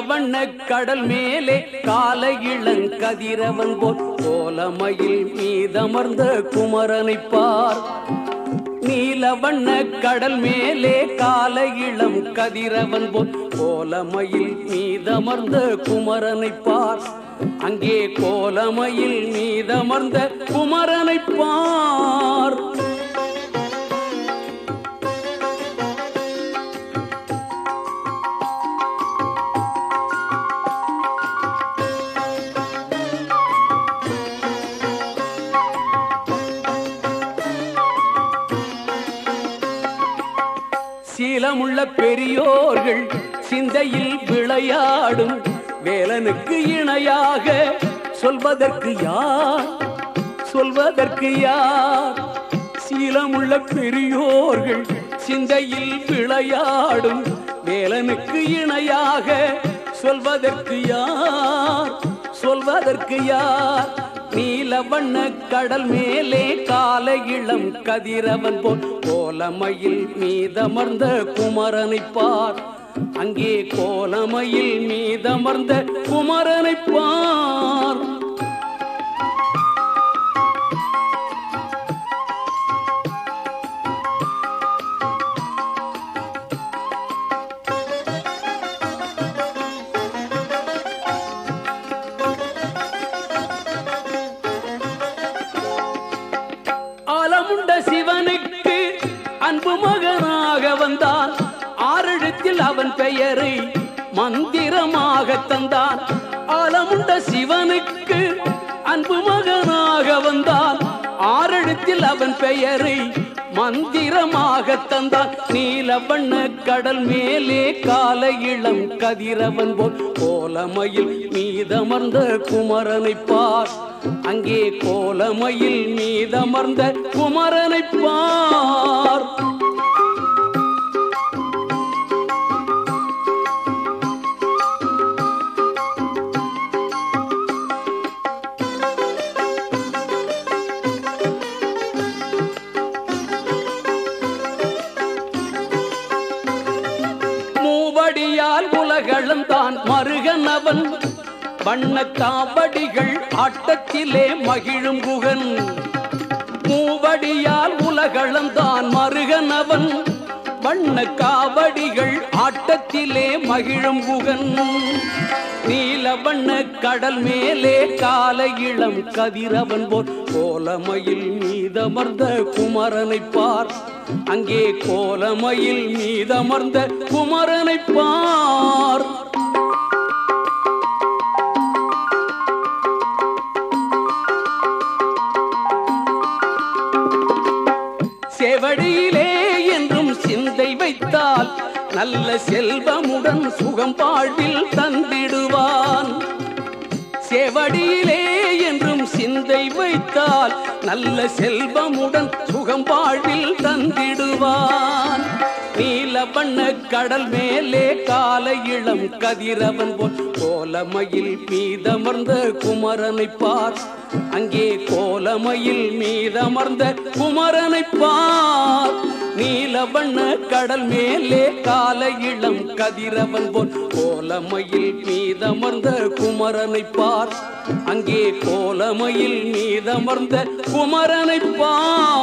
நீலவண்ண கடல் மேலே கால இளங்கதிரவன் போல் கோலமயில் மீதமர்ந்த குமரனை பார் நீலவண்ண கடல் மேலே கால இளம் கதிரவன் போல் கோலமயில் மீதமர்ந்த குமரனை பார் அங்கே கோலமயில் மீதமர்ந்த குமரனை பார் சீலமுள்ள பெரியோர்கள் சிந்தையில் விளையாடும் வேலனுக்கு இணையாக சொல்வதற்கு யார் சொல்வதற்கு யார் சீலமுள்ள பெரியோர்கள் சிந்தையில் விளையாடும் வேலனுக்கு இணையாக சொல்வதற்கு யார் சொல்வதற்கு யார் நீலவண்ண கடல் மேலே கால இளம் கதிரவன் போல் கோலமயில் மீதமர்ந்த குமரனை பார் அங்கே கோலமயில் மீதமர்ந்த குமரனை பார் ஆலமுண்ட சிவனுக்கு அன்பு மகனாக வந்தான் ஆறெழுத்தில் அவன் பெயரை மந்திரமாக தந்தான் ஆலமுண்ட சிவனுக்கு அன்பு மகனாக வந்தான் ஆறெழுத்தில் அவன் பெயரை மந்திரமாக தந்தான் நீலவண்ண கடல் மேலே கால இளம் கதிரவன் போல் கோலமயில் மீதமர்ந்த குமரனை பார் அங்கே கோலமயில் மீதமர்ந்த குமரனை பார் மூவடியால் உலகளந்தான் மருகன் அவன் வண்ண காவடிகள் ஆட்டத்திலே மகிழும் குகன் மூவடியால் உலகளந்தான் மருகன் அவன் வண்ண காவடிகள் ஆட்டத்திலே மகிழும் குகன் நீல வண்ண கடல் மேலே கால இளம் கதிரவன் போல் கோலமயில் மீதமர்ந்த குமரனை பார் அங்கே கோலமயில் மீதமர்ந்த குமரனை பார் செவடியிலே என்றும் சிந்தை வைத்தால் நல்ல செல்வமுடன் சுகம் வாழ்வில் தந்திடுவான் செவடியிலே என்றும் சிந்தை வைத்தால் நல்ல செல்வமுடன் சுகம் வாழ்வில் தந்திடுவான் நீல வண்ண கடல் மேலே கால இளம் கதிரவன் போல் கோலமயில் மீதமர்ந்த குமரனை பார் அங்கே கோலமயில் மீதமர்ந்த குமரனை பார் நீல வண்ண கடல் மேலே கால இளம் கதிரவன் போல் கோலமயில் மீதமர்ந்த குமரனை பார் அங்கே கோலமயில் மீதமர்ந்த குமரனை பார்